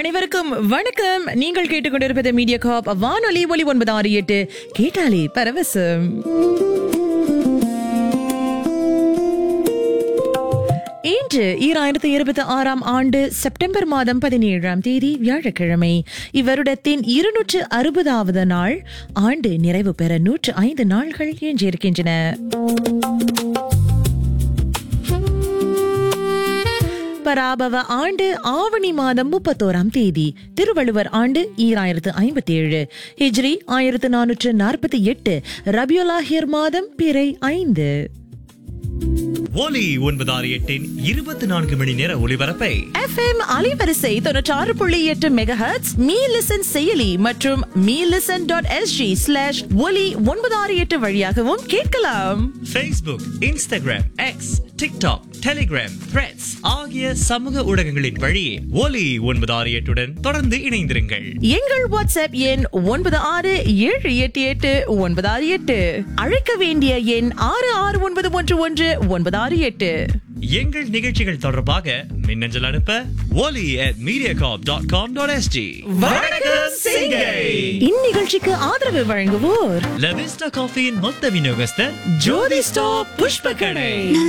அனைவருக்கும் வணக்கம் நீங்கள் கேட்டுக்கொண்டிருப்பது மீடியா காப் வானொலி ஒலி ஒன்பது ஆறு எட்டு கேட்டாலே பரவசம் இன்று ஈராயிரத்தி இருபத்தி ஆறாம் ஆண்டு செப்டம்பர் மாதம் பதினேழாம் தேதி வியாழக்கிழமை இவ்வருடத்தின் இருநூற்று அறுபதாவது நாள் ஆண்டு நிறைவு பெற நூற்று ஐந்து நாள்கள் எஞ்சியிருக்கின்றன பராபவ ஆண்டு ஆவணி மாதம் முப்பத்தோராம் தேதி திருவள்ளுவர் ஆண்டு ஈராயிரத்து ஐம்பத்தி ஏழு ஹிஜ்ரி ஆயிரத்து நானூற்று நாற்பத்தி எட்டு ரபியுலாஹிர் மாதம் பிறை ஐந்து ஒலி ஒன்பது ஆறு எட்டின் இருபத்தி நான்கு மணி நேர ஒளிபரப்பை எஃப்எம் அலைவரிசை தொண்ணூற்றாறு புள்ளி எட்டு மெகாஹெட்ஸ் மீ லிசன் செயலி மற்றும் me listen dot SG slash ஒலி ஒன்பது ஆறு எட்டு வழியாகவும் கேட்கலாம் Facebook, Instagram, X, TikTok, Telegram, Threads ஆகிய சமூக ஊடகங்களின் வழியே ஒலி ஒன்பது ஆறு எட்டுடன் தொடர்ந்து இணைந்திருங்கள் எங்கள் வாட்ஸ்அப் எண் ஒன்பது ஆறு ஏழு எட்டு எட்டு ஒன்பது ஆறு எட்டு அழைக்க வேண்டிய எண் ஆறு ஆறு ஒன்பது ஒன்று ஒன்று ஒன்பது ஆறு எட்டு எங்கள் நிகழ்ச்சிகள் தொடர்பாக மின்னஞ்சல் அனுப்ப ஒலி at mediacorp.com.sg வணக்கம் சிங்கை இந்நிகழ்ச்சிக்கு ஆதரவு வழங்குவோர் லவிஸ்டா காஃபியின் மொத்த விநியோகஸ்தர் ஜோதி ஸ்டாப் புஷ்ப கடை